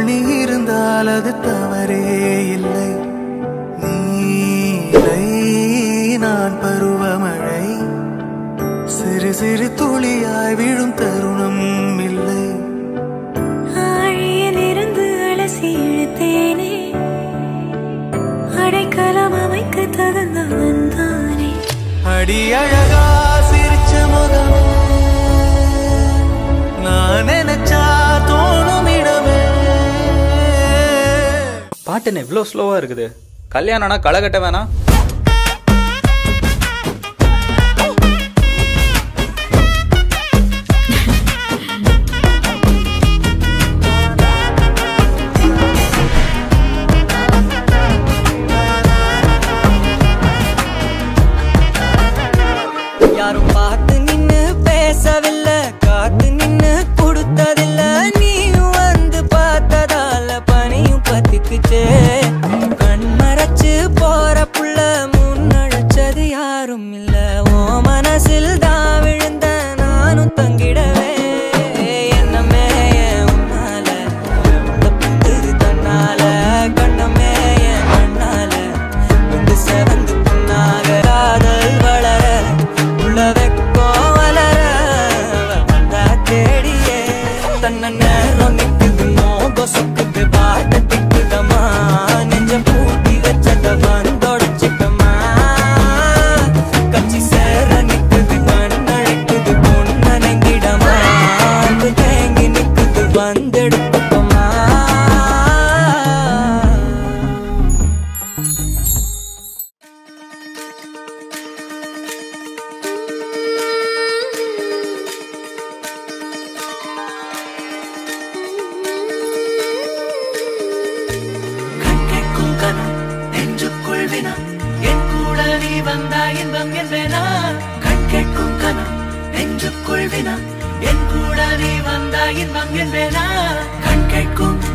நீ இருந்தால் அது தவறே இல்லை நீலை நான் பருவமழை சிறு சிறு துளியாய் விழும் தருணம் இல்லை ஆழியில் இருந்து அலசி இழுத்தேனே அடைக்கலம் அமைக்க தகுந்தவன் தானே அடி அழகா சிரிச்ச முகம் நான் நினைச்சா தோணும் இடமே பாட்டு என்ன இவ்வளோ ஸ்லோவாக இருக்குது கல்யாணம்னா களை கட்ட வேணாம் யாரும் பார்த்து நின்னு பேசவில்லை காத்து நின்னு கொடுத்ததில்ல நீயும் வந்து பார்த்ததால பனியும் பத்திக்குச்சே கண் மறைச்சு போற புள்ள முன்னழைச்சது யாரும் இல்ல ஓ மனசில் தான் விழுந்த நானும் தங்கிடவே என்னமே உன்னால புத்துது தன்னால கண்ணமே என் கண்ணால வந்து செவந்து புண்ணாக காதல் வளர உள்ள வெக்கம் வளர வந்தா தேடியே தன்ன நேரம் நிக்குது மோகம் சுக்குது பாட்ட திக்குதமா நெஞ்ச பூட்டி வச்சத வந்தொடச்சிக்கமா கச்சி சேர நிக்குது கண்ணழைக்குது பொண்ணனங்கிடமா அது தேங்கி நிக்குது வந்தெடுத்துக்கமா கேட்கும் கனம் நெஞ்சுக்குள் வினா என் கூட நீ வந்தா இன்பம் என்பேனா கண் கேட்கும் கனம் நெஞ்சுக்குள் வினா என் கூட நீ வந்தா இன்பம் என்பேனா கண் கேட்கும்